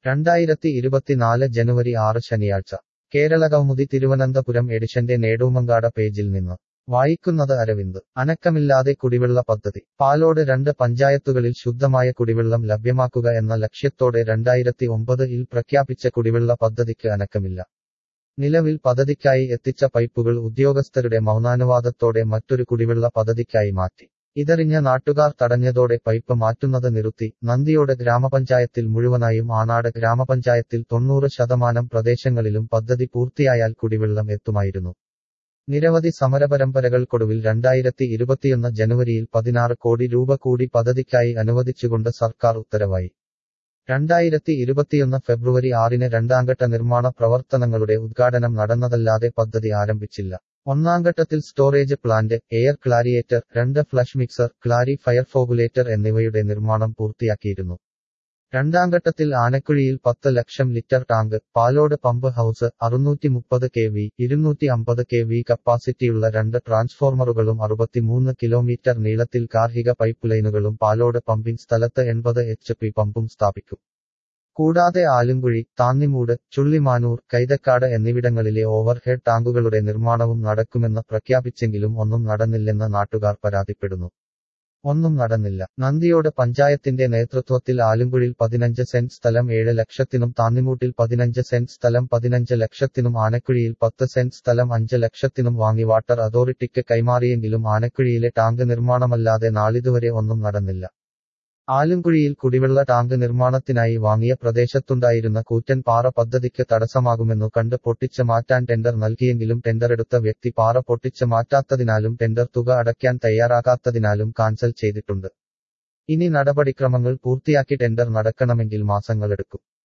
രണ്ടായിരത്തി ഇരുപത്തിനാല് ജനുവരി ആറ് ശനിയാഴ്ച കേരളകൗമുദി തിരുവനന്തപുരം എഡിഷന്റെ നേടൂമങ്കാട പേജിൽ നിന്ന് വായിക്കുന്നത് അരവിന്ദ് അനക്കമില്ലാതെ കുടിവെള്ള പദ്ധതി പാലോട് രണ്ട് പഞ്ചായത്തുകളിൽ ശുദ്ധമായ കുടിവെള്ളം ലഭ്യമാക്കുക എന്ന ലക്ഷ്യത്തോടെ രണ്ടായിരത്തി ഒമ്പതിൽ പ്രഖ്യാപിച്ച കുടിവെള്ള പദ്ധതിക്ക് അനക്കമില്ല നിലവിൽ പദ്ധതിക്കായി എത്തിച്ച പൈപ്പുകൾ ഉദ്യോഗസ്ഥരുടെ മൗനാനുവാദത്തോടെ മറ്റൊരു കുടിവെള്ള പദ്ധതിക്കായി മാറ്റി ഇതറിഞ്ഞ നാട്ടുകാർ തടഞ്ഞതോടെ പൈപ്പ് മാറ്റുന്നത് നിർത്തി നന്ദിയോട് ഗ്രാമപഞ്ചായത്തിൽ മുഴുവനായും ആനാട് ഗ്രാമപഞ്ചായത്തിൽ തൊണ്ണൂറ് ശതമാനം പ്രദേശങ്ങളിലും പദ്ധതി പൂർത്തിയായാൽ കുടിവെള്ളം എത്തുമായിരുന്നു നിരവധി സമരപരമ്പരകൾക്കൊടുവിൽ രണ്ടായിരത്തി ഇരുപത്തിയൊന്ന് ജനുവരിയിൽ പതിനാറ് കോടി രൂപ കൂടി പദ്ധതിക്കായി അനുവദിച്ചുകൊണ്ട് സർക്കാർ ഉത്തരവായി രണ്ടായിരത്തി ഇരുപത്തിയൊന്ന് ഫെബ്രുവരി ആറിന് രണ്ടാംഘട്ട നിർമ്മാണ പ്രവർത്തനങ്ങളുടെ ഉദ്ഘാടനം നടന്നതല്ലാതെ പദ്ധതി ആരംഭിച്ചില്ല ഒന്നാംഘട്ടത്തിൽ സ്റ്റോറേജ് പ്ലാന്റ് എയർ ക്ലാരിയേറ്റർ രണ്ട് flash mixer clarifier flocculator എന്നിവയുടെ നിർമ്മാണം പൂർത്തിയാക്കിയിരുന്നു രണ്ടാംഘട്ടത്തിൽ ആനക്കുഴിയിൽ പത്ത് ലക്ഷം litre tank Palode pump house അറുന്നൂറ്റി മുപ്പത് കെ വി ഇരുന്നൂറ്റി അമ്പത് കെ വി കപ്പാസിറ്റിയുള്ള രണ്ട് ട്രാൻസ്ഫോർമറുകളും അറുപത്തിമൂന്ന് കിലോമീറ്റർ നീളത്തിൽ ഗാർഹിക പൈപ്പ് ലൈനുകളും പാലോട് പമ്പിംഗ് സ്ഥലത്ത് എൺപത് എച്ച് പി പമ്പും സ്ഥാപിക്കും കൂടാതെ ആലുംകുഴി താന്നിമൂട് ചുള്ളിമാനൂർ കൈതക്കാട് എന്നിവിടങ്ങളിലെ ഓവർഹെഡ് ടാങ്കുകളുടെ നിർമ്മാണവും നടക്കുമെന്ന് പ്രഖ്യാപിച്ചെങ്കിലും ഒന്നും നടന്നില്ലെന്ന് നാട്ടുകാർ പരാതിപ്പെടുന്നു ഒന്നും നടന്നില്ല നന്ദിയോട് പഞ്ചായത്തിന്റെ നേതൃത്വത്തിൽ ആലുംകുഴിൽ പതിനഞ്ച് സെന്റ് സ്ഥലം ഏഴ് ലക്ഷത്തിനും താന്നിമൂട്ടിൽ പതിനഞ്ച് സെന്റ് സ്ഥലം പതിനഞ്ച് ലക്ഷത്തിനും ആനക്കുഴിയിൽ പത്ത് സെന്റ് സ്ഥലം അഞ്ച് ലക്ഷത്തിനും വാങ്ങി വാട്ടർ അതോറിറ്റിക്ക് കൈമാറിയെങ്കിലും ആനക്കുഴിയിലെ ടാങ്ക് നിർമ്മാണമല്ലാതെ നാളിതുവരെ ഒന്നും നടന്നില്ല ആലുംകുഴിയിൽ കുടിവെള്ള ടാങ്ക് നിർമ്മാണത്തിനായി വാങ്ങിയ പ്രദേശത്തുണ്ടായിരുന്ന കൂറ്റൻ പാറ പദ്ധതിക്ക് തടസ്സമാകുമെന്നു കണ്ട് പൊട്ടിച്ച് മാറ്റാൻ ടെൻഡർ നൽകിയെങ്കിലും ടെൻഡറെടുത്ത വ്യക്തി പാറ പൊട്ടിച്ച് മാറ്റാത്തതിനാലും ടെൻഡർ തുക അടയ്ക്കാൻ തയ്യാറാകാത്തതിനാലും കാൻസൽ ചെയ്തിട്ടുണ്ട് ഇനി നടപടിക്രമങ്ങൾ പൂർത്തിയാക്കി ടെൻഡർ നടക്കണമെങ്കിൽ മാസങ്ങളെടുക്കും